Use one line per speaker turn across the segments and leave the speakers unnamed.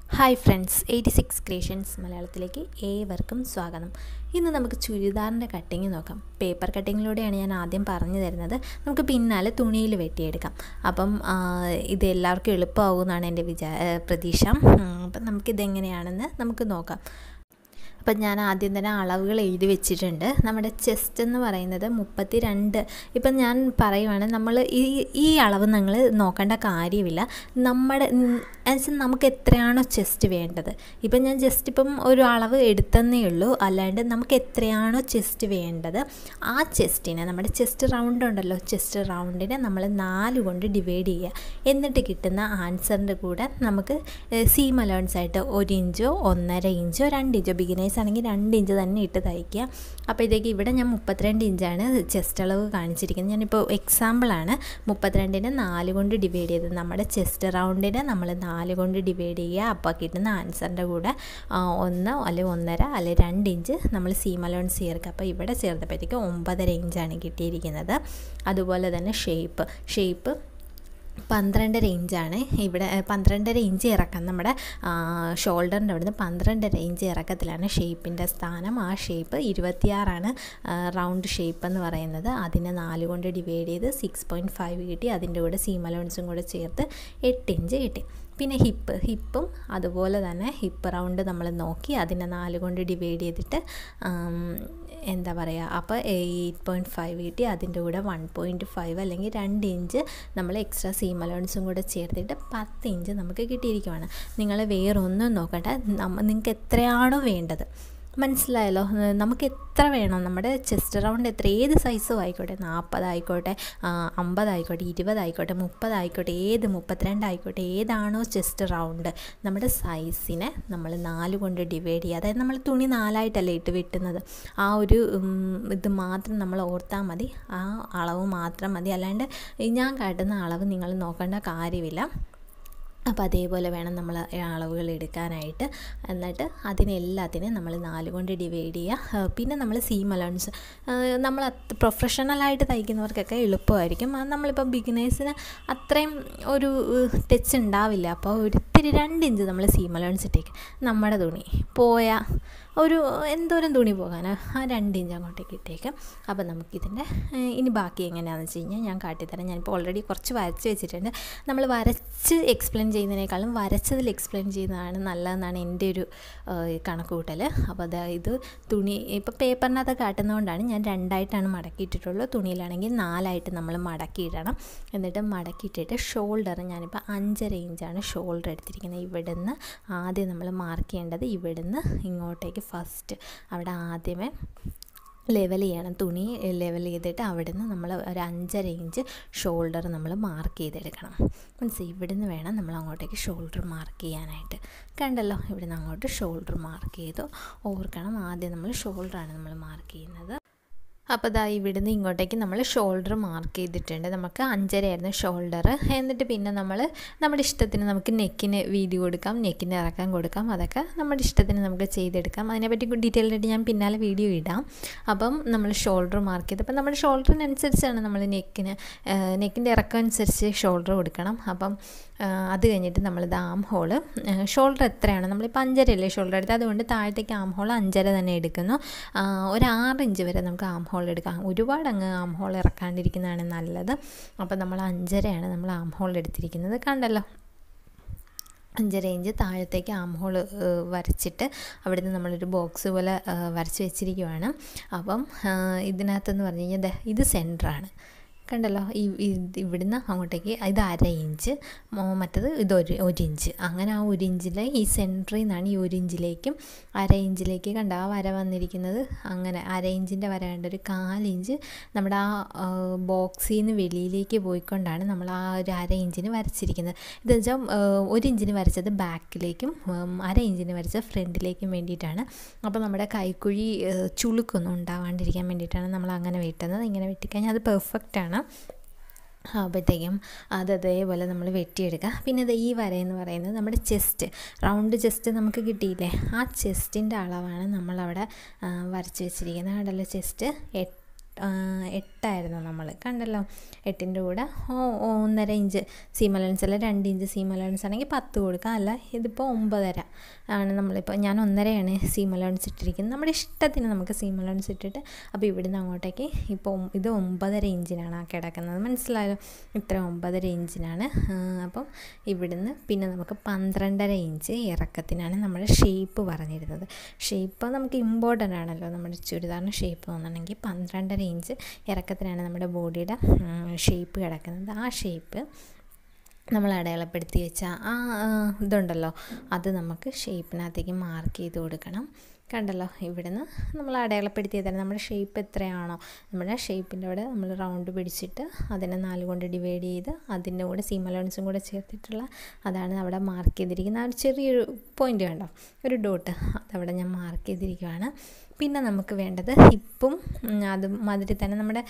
hi friends eighty six creations മലയാളത്തിലേക്ക് ഏവർക്കും സ്വാഗതം ഇന്ന് നമുക്ക് ചുരിദാറിൻ്റെ കട്ടിങ് നോക്കാം പേപ്പർ കട്ടിങ്ങിലൂടെയാണ് ഞാൻ ആദ്യം പറഞ്ഞു തരുന്നത് നമുക്ക് പിന്നാലെ തുണിയിൽ വെട്ടിയെടുക്കാം അപ്പം ആ, ഇത് എല്ലാവർക്കും എളുപ്പമാകുമെന്നാണ് എൻ്റെ വിചാ ഏ, പ്രതീക്ഷ ഉം, അപ്പം നമുക്കിതെങ്ങനെയാണെന്ന് നമുക്ക് നോക്കാം അപ്പം ഞാൻ ആദ്യം തന്നെ അളവുകൾ എഴുതി വെച്ചിട്ടുണ്ട് നമ്മുടെ ചെസ്റ്റ് എന്ന് പറയുന്നത് മുപ്പത്തി രണ്ട് ഇപ്പം ഞാൻ പറയുവാണ് നമ്മൾ ഈ ഈ അളവ് നിങ്ങൾ നോക്കേണ്ട കാര്യമില്ല നമ്മുടെ എന്നുവെച്ചാൽ നമുക്ക് എത്രയാണോ ചെസ്റ്റ് വേണ്ടത് ഇപ്പം ഞാൻ ജസ്റ്റ് ഇപ്പം ഒരു അളവ് എടുത്തന്നേ ഉള്ളൂ അല്ലാണ്ട് നമുക്ക് എത്രയാണോ ചെസ്റ്റ് വേണ്ടത് ആ ചെസ്റ്റിനെ നമ്മുടെ ചെസ്റ്റ് റൗണ്ട് ഉണ്ടല്ലോ ചെസ്റ്റ് റൗണ്ടിനെ നമ്മൾ നാല് കൊണ്ട് ഡിവൈഡ് ചെയ്യുക എന്നിട്ട് കിട്ടുന്ന ആൻസറിൻ്റെ കൂടെ നമുക്ക് സീം അലവൻസ് ആയിട്ട് ഒരു ഇഞ്ചോ ഒന്നര ഇഞ്ചോ രണ്ട് ഇഞ്ചോ ബിഗിനേഴ്സ് ആണെങ്കിൽ രണ്ട് ഇഞ്ച് തന്നെ ഇട്ട് തയ്ക്കുക അപ്പോഴത്തേക്ക് ഇവിടെ ഞാൻ മുപ്പത്തിരണ്ട് ഇഞ്ചാണ് ചെസ്റ്റ് അളവ് കാണിച്ചിരിക്കുന്നത് ഞാനിപ്പോൾ എക്സാമ്പിളാണ് മുപ്പത്തിരണ്ടിന് നാല് കൊണ്ട് ഡിവൈഡ് ചെയ്തത് നമ്മുടെ ചെസ്റ്റ് റൗണ്ടിനെ നമ്മൾ നാല് കൊണ്ട് ഡിവൈഡ് ചെയ്യുക അപ്പോൾ കിട്ടുന്ന ആൻസറിൻ്റെ കൂടെ ആ, ഒന്ന് അല്ലെങ്കിൽ ഒന്നര അല്ലെങ്കിൽ രണ്ട് ഇഞ്ച് നമ്മൾ സീം അലവൻസ് ചേർക്കുക അപ്പോൾ ഇവിടെ ചേർത്തപ്പോഴത്തേക്ക് ഒമ്പതര ഇഞ്ചാണ് കിട്ടിയിരിക്കുന്നത് അതുപോലെ തന്നെ ഷേപ്പ് ഷേപ്പ് പന്ത്രണ്ടര ഇഞ്ചാണ് ഇവിടെ ഏ, പന്ത്രണ്ടര ഇഞ്ച് ഇറക്കം നമ്മുടെ ഷോൾഡറിൻ്റെ അവിടുന്ന് പന്ത്രണ്ടര ഇഞ്ച് ഇറക്കത്തിലാണ് ഷേപ്പിൻ്റെ സ്ഥാനം ആ ഷേപ്പ് ഇരുപത്തിയാറാണ് റൗണ്ട് ഷേപ്പ് എന്ന് പറയുന്നത് അതിനെ നാല് കൊണ്ട് ഡിവൈഡ് ചെയ്ത് സിക്സ് പോയിൻറ്റ് ഫൈവ് കിട്ടി അതിൻ്റെ കൂടെ സീം അലവൻസും കൂടെ ചേർത്ത് എട്ട് ഇഞ്ച് കിട്ടി പിന്നെ ഹിപ്പ് ഹിപ്പും അതുപോലെ തന്നെ ഹിപ്പ് റൗണ്ട് നമ്മൾ നോക്കി അതിനെ നാല് കൊണ്ട് ഡിവൈഡ് ചെയ്തിട്ട് ആം, എന്താ പറയുക അപ്പോൾ എയ്റ്റ് പോയിൻറ്റ് ഫൈവ് കിട്ടി അതിൻ്റെ കൂടെ വൺ പോയിൻറ്റ് ഫൈവ് അല്ലെങ്കിൽ രണ്ട് ഇഞ്ച് നമ്മൾ എക്സ്ട്രാ സീം അലവൻസും കൂടെ ചേർത്തിട്ട് പത്ത് ഇഞ്ച് നമുക്ക് കിട്ടിയിരിക്കുവാണ് നിങ്ങൾ വേറൊന്നും നോക്കട്ടെ നമ്മ നിങ്ങൾക്ക് എത്രയാണോ വേണ്ടത് മനസ്സിലായല്ലോ ഏഹ് നമുക്ക് എത്ര വേണം നമ്മുടെ ചെസ്റ്റ് റൗണ്ട് എത്ര ഏത് സൈസും ആയിക്കോട്ടെ നാൽപ്പതായിക്കോട്ടെ അമ്പതായിക്കോട്ടെ ഇരുപതായിക്കോട്ടെ മുപ്പതായിക്കോട്ടെ ഏത് മുപ്പത്തിരണ്ടായിക്കോട്ടെ ഏതാണോ ചെസ്റ്റ് റൗണ്ട് നമ്മുടെ സൈസിനെ നമ്മൾ നാല് കൊണ്ട് ഡിവൈഡ് ചെയ്യുക അതായത് നമ്മൾ തുണി നാലായിട്ടല്ലേ ഇട്ട് വെട്ടുന്നത് ആ ഒരു ഉം, ഇത് മാത്രം നമ്മൾ ഓർത്താൽ മതി ആ അളവ് മാത്രം മതി അല്ലാണ്ട് ഈ ഞാൻ കാട്ടുന്ന അളവ് നിങ്ങൾ നോക്കേണ്ട കാര്യമില്ല അപ്പോൾ അതേപോലെ വേണം നമ്മൾ അളവുകൾ എടുക്കാനായിട്ട് എന്നിട്ട് അതിനെല്ലാത്തിനും നമ്മൾ നാല് കൊണ്ട് ഡിവൈഡ് ചെയ്യുക ആ, പിന്നെ നമ്മൾ സീം അലവൻസ് നമ്മൾ പ്രൊഫഷണലായിട്ട് തയ്ക്കുന്നവർക്കൊക്കെ എളുപ്പമായിരിക്കും അത് നമ്മളിപ്പോൾ ബിഗിനേഴ്സിന് അത്രയും ഒരു ടച്ച് ഉണ്ടാവില്ല അപ്പോൾ ഒരിത്തിരി രണ്ട് ഇഞ്ച് നമ്മൾ സീം അലവൻസ് ഇട്ടേക്ക് നമ്മുടെ തുണി പോയ ഒരു എന്തോരം തുണി പോകാനോ ആ രണ്ട് ഇഞ്ച് അങ്ങോട്ടേക്ക് ഇട്ടേക്കാം അപ്പോൾ നമുക്കിതിൻ്റെ ഏഹ്, ഇനി ബാക്കി എങ്ങനെയാണെന്ന് വെച്ച് കഴിഞ്ഞാൽ ഞാൻ കാട്ടിത്തരാം ഞാനിപ്പോൾ ഓൾറെഡി കുറച്ച് വരച്ച് വെച്ചിട്ടുണ്ട് നമ്മൾ വരച്ച് എക്സ്പ്ലെയിൻ ചെയ്യുന്നതിനേക്കാളും വരച്ചതിൽ എക്സ്പ്ലെയിൻ ചെയ്യുന്നതാണ് നല്ലതെന്നാണ് എൻ്റെ ഒരു ഏഹ്, കണക്കുകൂട്ടൽ അപ്പോൾ അത് ഇത് തുണി ഇപ്പോൾ പേപ്പറിനകത്ത് കാട്ടുന്നതുകൊണ്ടാണ് ഞാൻ രണ്ടായിട്ടാണ് മടക്കിയിട്ടിട്ടുള്ളൂ തുണിയിലാണെങ്കിൽ നാലായിട്ട് നമ്മൾ മടക്കിയിടണം എന്നിട്ട് മടക്കിയിട്ടിട്ട് ഷോൾഡർ ഞാനിപ്പോൾ അഞ്ചര ഇഞ്ചാണ് ഷോൾഡർ എടുത്തിരിക്കുന്നത് ഇവിടുന്ന് ആദ്യം നമ്മൾ മാർക്ക് ചെയ്യേണ്ടത് ഇവിടുന്ന് ഇങ്ങോട്ടേക്ക് ഫസ്റ്റ് അവിടെ ആദ്യമേ ലെവൽ ചെയ്യണം തുണി ലെവൽ ചെയ്തിട്ട് അവിടെ നിന്ന് നമ്മൾ ഒരു അഞ്ചര ഇഞ്ച് ഷോൾഡർ നമ്മൾ മാർക്ക് ചെയ്തെടുക്കണം മീൻസ് ഇവിടുന്ന് വേണം നമ്മൾ അങ്ങോട്ടേക്ക് ഷോൾഡർ മാർക്ക് ചെയ്യാനായിട്ട് കണ്ടല്ലോ ഇവിടുന്ന് അങ്ങോട്ട് ഷോൾഡർ മാർക്ക് ചെയ്തു ഓർക്കണം ആദ്യം നമ്മൾ ഷോൾഡറാണ് നമ്മൾ മാർക്ക് ചെയ്യുന്നത് അപ്പോൾ ദാ ഇവിടുന്ന് ഇങ്ങോട്ടേക്ക് നമ്മൾ ഷോൾഡർ മാർക്ക് ചെയ്തിട്ടുണ്ട് നമുക്ക് അഞ്ചരയായിരുന്നു ഷോൾഡർ എന്നിട്ട് പിന്നെ നമ്മൾ നമ്മുടെ ഇഷ്ടത്തിന് നമുക്ക് നെക്കിന് വീതി കൊടുക്കാം നെക്കിന് ഇറക്കാൻ കൊടുക്കാം അതൊക്കെ നമ്മുടെ ഇഷ്ടത്തിന് നമുക്ക് ചെയ്തെടുക്കാം അതിനെപ്പറ്റി ഡീറ്റെയിൽ ആയിട്ട് ഞാൻ പിന്നാലെ വീഡിയോ ഇടാം അപ്പം നമ്മൾ ഷോൾഡർ മാർക്ക് ചെയ്ത് അപ്പം നമ്മുടെ ഷോൾഡറിനനുസരിച്ചാണ് നമ്മൾ നെക്കിന് നെക്കിൻ്റെ ഇറക്കം അനുസരിച്ച് ഷോൾഡർ കൊടുക്കണം അപ്പം ആ, അത് കഴിഞ്ഞിട്ട് നമ്മൾ ഇത് ആം ഹോള് ഷോൾഡർ എത്രയാണ് നമ്മളിപ്പോൾ അഞ്ചരയല്ലേ ഷോൾഡർ എടുത്തത് അതുകൊണ്ട് താഴത്തേക്ക് ആം ഹോൾ അഞ്ചര തന്നെ എടുക്കുന്നു ആ, ഒരു ആറ് ഇഞ്ച് വരെ നമുക്ക് ആം ഹോൾ എടുക്കാം ഒരുപാട് അങ്ങ് ആം ഹോൾ ഇറക്കാണ്ടിരിക്കുന്നതാണ് നല്ലത് അപ്പോൾ നമ്മൾ അഞ്ചരയാണ് നമ്മൾ ആം ഹോൾ എടുത്തിരിക്കുന്നത് കണ്ടല്ലോ അഞ്ചര ഇഞ്ച് താഴത്തേക്ക് ആം ഹോൾ വരച്ചിട്ട് അവിടുന്ന് നമ്മളൊരു ബോക്സ് പോലെ ആ, വരച്ച് വെച്ചിരിക്കുവാണ് അപ്പം ആ, ഇതിനകത്തെന്ന് പറഞ്ഞു കഴിഞ്ഞാൽ ദേ ഇത് സെൻറ്ററാണ് കണ്ടല്ലോ ഈ ഇത് ഇവിടുന്ന് അങ്ങോട്ടേക്ക് ഇത് അര ഇഞ്ച് മോ- മറ്റത് ഇത് ഒരു ഒരു ഇഞ്ച് അങ്ങനെ ആ ഒരു ഇഞ്ചിലെ ഈ സെൻറ്ററിൽ നിന്നാണ് ഈ ഒരു ഇഞ്ചിലേക്കും അര ഇഞ്ചിലേക്ക് കണ്ട ആ വര വന്നിരിക്കുന്നത് അങ്ങനെ അര ഇഞ്ചിൻ്റെ വര കണ്ട ഒരു കാലിഞ്ച് നമ്മുടെ ആ ബോക്സിൽ നിന്ന് വെളിയിലേക്ക് പോയിക്കൊണ്ടാണ് നമ്മൾ ആ ഒരു അര ഇഞ്ചിന് വരച്ചിരിക്കുന്നത് ഇത് വെച്ചാൽ ഒരു ഇഞ്ചിന് വരച്ചത് ബാക്കിലേക്കും ഉം, അര ഇഞ്ചിന് വരച്ചത് ഫ്രണ്ടിലേക്കും വേണ്ടിയിട്ടാണ് അപ്പോൾ നമ്മുടെ കൈക്കുഴി ഏഹ്, ചുളുക്കൊന്നും ഉണ്ടാവാണ്ടിരിക്കാൻ വേണ്ടിയിട്ടാണ് നമ്മൾ അങ്ങനെ വെട്ടുന്നത് ഇങ്ങനെ വെട്ടിക്കഴിഞ്ഞാൽ അത് പെർഫെക്റ്റ് ആണ് അപ്പോഴത്തേക്കും അത് അതേപോലെ നമ്മൾ വെട്ടിയെടുക്കുക പിന്നെ ഇത് ഈ വരയെന്ന് പറയുന്നത് നമ്മുടെ ചെസ്റ്റ് റൗണ്ട് ചെസ്റ്റ് നമുക്ക് കിട്ടിയില്ലേ ആ ചെസ്റ്റിൻ്റെ അളവാണ് നമ്മളവിടെ ആ, വരച്ച് വെച്ചിരിക്കുന്നത് കണ്ടല്ലോ ചെസ്റ്റ് എട്ട് എട്ടായിരുന്നു നമ്മൾ കണ്ടല്ലോ എട്ടിൻ്റെ കൂടെ ഒന്നര ഇഞ്ച് സീം അലവൻസ് അല്ല രണ്ട് ഇഞ്ച് സീം അലവൻസ് ആണെങ്കിൽ പത്ത് കൊടുക്കാം അല്ല ഇതിപ്പോൾ ഒമ്പതര ആണ് നമ്മളിപ്പോൾ ഞാൻ ഒന്നരയാണ് സീം അലവൻസ് ഇട്ടിരിക്കുന്നത് നമ്മുടെ ഇഷ്ടത്തിന് നമുക്ക് സീം അലവൻസ് ഇട്ടിട്ട് അപ്പോൾ ഇവിടുന്ന് അങ്ങോട്ടേക്ക് ഇപ്പോൾ ഇത് ഒമ്പതര ഇഞ്ചിനാണ് ആ കിടക്കുന്നത് മനസ്സിലായല്ലോ ഇത്ര ഒമ്പതര ഇഞ്ചിനാണ് അപ്പം ഇവിടുന്ന് പിന്നെ നമുക്ക് പന്ത്രണ്ടര ഇഞ്ച് ഇറക്കത്തിനാണ് നമ്മുടെ ഷേപ്പ് പറഞ്ഞിരുന്നത് ഷേപ്പ് നമുക്ക് ഇമ്പോർട്ടൻ്റ് ആണല്ലോ നമ്മുടെ ചുരിദാറിന് ഷേപ്പ് തോന്നണമെങ്കിൽ പന്ത്രണ്ടര ഇഞ്ച് ഇറക്കത്തിനാണ് നമ്മുടെ ബോഡിയുടെ ഷേപ്പ് കിടക്കുന്നത് ആ ഷേപ്പ് നമ്മൾ അടയാളപ്പെടുത്തി വെച്ച ആ ഇതുണ്ടല്ലോ അത് നമുക്ക് ഷേപ്പിനകത്തേക്ക് മാർക്ക് ചെയ്ത് കൊടുക്കണം കണ്ടല്ലോ ഇവിടുന്ന് നമ്മൾ അടയാളപ്പെടുത്തി തരാം നമ്മുടെ ഷേപ്പ് എത്രയാണോ നമ്മുടെ ഷേപ്പിൻ്റെ അവിടെ നമ്മൾ റൗണ്ട് പിടിച്ചിട്ട് അതിനെ നാല് കൊണ്ട് ഡിവൈഡ് ചെയ്ത് അതിൻ്റെ കൂടെ സീം അലവൻസും കൂടെ ചേർത്തിട്ടുള്ള അതാണ് അവിടെ മാർക്ക് ചെയ്തിരിക്കുന്ന ആ ഒരു ചെറിയൊരു പോയിൻ്റ് കണ്ടോ ഒരു ഡോട്ട് അതവിടെ ഞാൻ മാർക്ക് ചെയ്തിരിക്കുകയാണ് പിന്നെ നമുക്ക് വേണ്ടത് ഹിപ്പും അത് മാതിരി തന്നെ നമ്മുടെ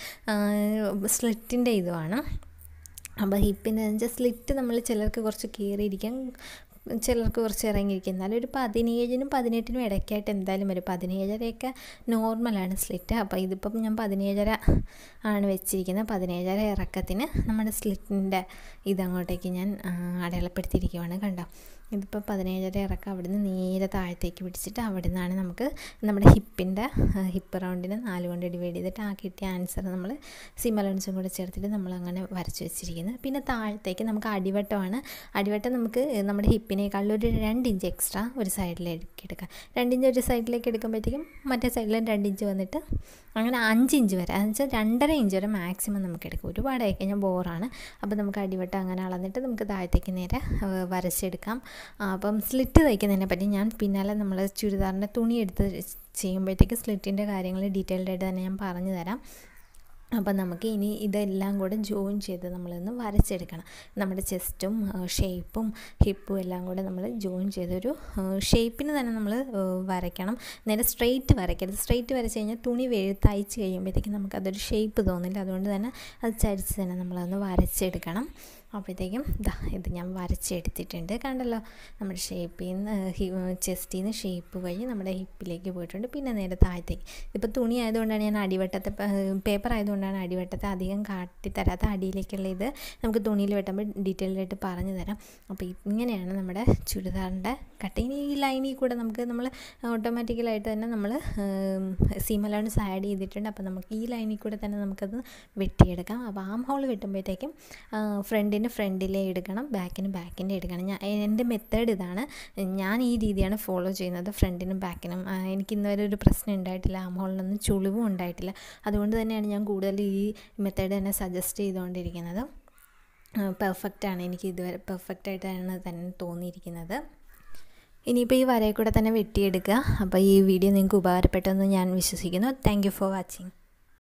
സ്ലിറ്റിൻ്റെ ഇതുമാണ് അപ്പോൾ ഹിപ്പിൻ്റെ വെച്ചാൽ സ്ലിറ്റ് നമ്മൾ ചിലർക്ക് കുറച്ച് കയറിയിരിക്കാൻ ചിലർക്ക് കുറച്ച് ഇറങ്ങിയിരിക്കും എന്നാലും ഒരു പതിനേഴിനും പതിനെട്ടിനും ഇടയ്ക്കായിട്ട് എന്തായാലും വരും പതിനേഴരയൊക്കെ നോർമലാണ് സ്ലിറ്റ് അപ്പോൾ ഇതിപ്പം ഞാൻ പതിനേഴര ആണ് വെച്ചിരിക്കുന്നത് പതിനേഴര ഇറക്കത്തിന് നമ്മുടെ സ്ലിറ്റിൻ്റെ ഇതങ്ങോട്ടേക്ക് ഞാൻ അടയാളപ്പെടുത്തിയിരിക്കുവാണ് കണ്ടോ ഇതിപ്പോൾ പതിനേഴര ഇറക്കം അവിടുന്ന് നേരെ താഴത്തേക്ക് പിടിച്ചിട്ട് അവിടെ നിന്നാണ് നമുക്ക് നമ്മുടെ ഹിപ്പിൻ്റെ ഹിപ്പ് റൗണ്ടിന് നാല് കൊണ്ട് ഡിവൈഡ് ചെയ്തിട്ട് ആ കിട്ടിയ ആൻസർ നമ്മൾ സിമലൻസും കൂടെ ചേർത്തിട്ട് നമ്മൾ അങ്ങനെ വരച്ച് വെച്ചിരിക്കുന്നത് പിന്നെ താഴത്തേക്ക് നമുക്ക് അടിവട്ടമാണ് അടിവട്ടം നമുക്ക് നമ്മുടെ ഹിപ്പിനേക്കാളും ഒരു രണ്ട് ഇഞ്ച് എക്സ്ട്രാ ഒരു സൈഡിലേക്ക് എടുക്കാം രണ്ട് ഇഞ്ച് ഒരു സൈഡിലേക്ക് എടുക്കുമ്പോഴത്തേക്കും മറ്റേ സൈഡിലും രണ്ട് ഇഞ്ച് വന്നിട്ട് അങ്ങനെ അഞ്ച് ഇഞ്ച് വരെ എന്ന് വെച്ചാൽ രണ്ടര ഇഞ്ച് വരെ മാക്സിമം നമുക്ക് എടുക്കും ഒരുപാടായി കഴിഞ്ഞാൽ ബോറാണ് അപ്പോൾ നമുക്ക് അടിവട്ടം അങ്ങനെ അളന്നിട്ട് നമുക്ക് താഴത്തേക്ക് നേരെ വരച്ചെടുക്കാം അപ്പം സ്ലിറ്റ് തയ്ക്കുന്നതിനെ പറ്റി ഞാൻ പിന്നാലെ നമ്മൾ ചുരിദാറിൻ്റെ തുണി എടുത്ത് ചെയ്യുമ്പോഴത്തേക്ക് സ്ലിറ്റിൻ്റെ കാര്യങ്ങൾ ഡീറ്റെയിൽഡ് ആയിട്ട് തന്നെ ഞാൻ പറഞ്ഞു തരാം അപ്പം നമുക്ക് ഇനി ഇതെല്ലാം കൂടെ ജോയിൻ ചെയ്ത് നമ്മളിന്ന് വരച്ചെടുക്കണം നമ്മുടെ ചെസ്റ്റും ഷേപ്പും ഹിപ്പും എല്ലാം കൂടെ നമ്മൾ ജോയിൻ ചെയ്തൊരു ഷേപ്പിന് തന്നെ നമ്മൾ വരയ്ക്കണം നേരെ സ്ട്രെയിറ്റ് വരയ്ക്കരുത് സ്ട്രെയിറ്റ് വരച്ച് കഴിഞ്ഞാൽ തുണി വേ തയ്ച്ച് കഴിയുമ്പോഴത്തേക്കും നമുക്കതൊരു ഷേപ്പ് തോന്നില്ല അതുകൊണ്ട് തന്നെ അത് ചരിച്ച് തന്നെ നമ്മളതൊന്ന് വരച്ചെടുക്കണം അപ്പോഴത്തേക്കും ഇതാ ഇത് ഞാൻ വരച്ചെടുത്തിട്ടുണ്ട് കണ്ടല്ലോ നമ്മുടെ ഷേപ്പിൽ നിന്ന് ചെസ്റ്റിൽ നിന്ന് ഷേപ്പ് വഴി നമ്മുടെ ഹിപ്പിലേക്ക് പോയിട്ടുണ്ട് പിന്നെ നേരെ താഴത്തേക്ക് ഇപ്പോൾ തുണി ആയതുകൊണ്ടാണ് ഞാൻ അടിവട്ടത്തെ പേപ്പർ ആയതുകൊണ്ടാണ് അടിവട്ടത്തെ അധികം കാട്ടിത്തരാത്ത അടിയിലേക്കുള്ള ഇത് നമുക്ക് തുണിയിൽ വെട്ടുമ്പോൾ ഡീറ്റെയിൽഡ് ആയിട്ട് പറഞ്ഞു തരാം അപ്പോൾ ഇങ്ങനെയാണ് നമ്മുടെ ചുരിദാറിൻ്റെ കട്ടിങ് ഈ ലൈനിൽ കൂടെ നമുക്ക് നമ്മൾ ഓട്ടോമാറ്റിക്കലായിട്ട് തന്നെ നമ്മൾ സീം അലൗൺസ് ആഡ് ചെയ്തിട്ടുണ്ട് അപ്പോൾ നമുക്ക് ഈ ലൈനിൽ കൂടെ തന്നെ നമുക്കത് വെട്ടിയെടുക്കാം അപ്പോൾ ആം ഹോൾ വെട്ടുമ്പോഴത്തേക്കും ഫ്രണ്ടിന് ഫ്രണ്ടിലേ എടുക്കണം ബാക്കിന് ബാക്കിൻ്റെ എടുക്കണം ഞാൻ എൻ്റെ മെത്തേഡ് ഇതാണ് ഞാൻ ഈ രീതിയാണ് ഫോളോ ചെയ്യുന്നത് ഫ്രണ്ടിനും ബാക്കിനും എനിക്ക് ഇന്നുവരെ ഒരു പ്രശ്നം ഉണ്ടായിട്ടില്ല ആം ഹോളിനൊന്നും ചുളിവും ഉണ്ടായിട്ടില്ല അതുകൊണ്ട് തന്നെയാണ് ഞാൻ കൂടുതൽ ഈ മെത്തേഡ് തന്നെ സജസ്റ്റ് ചെയ്തുകൊണ്ടിരിക്കുന്നത് പെർഫെക്റ്റാണ് എനിക്ക് ഇതുവരെ പെർഫെക്റ്റായിട്ടാണ് തന്നെ തോന്നിയിരിക്കുന്നത് ഇനിയിപ്പോൾ ഈ വരയിൽ കൂടെ തന്നെ വെട്ടിയെടുക്കുക അപ്പോൾ ഈ വീഡിയോ നിങ്ങൾക്ക് ഉപകാരപ്പെട്ടെന്ന് ഞാൻ വിശ്വസിക്കുന്നു താങ്ക് ഫോർ വാച്ചിങ്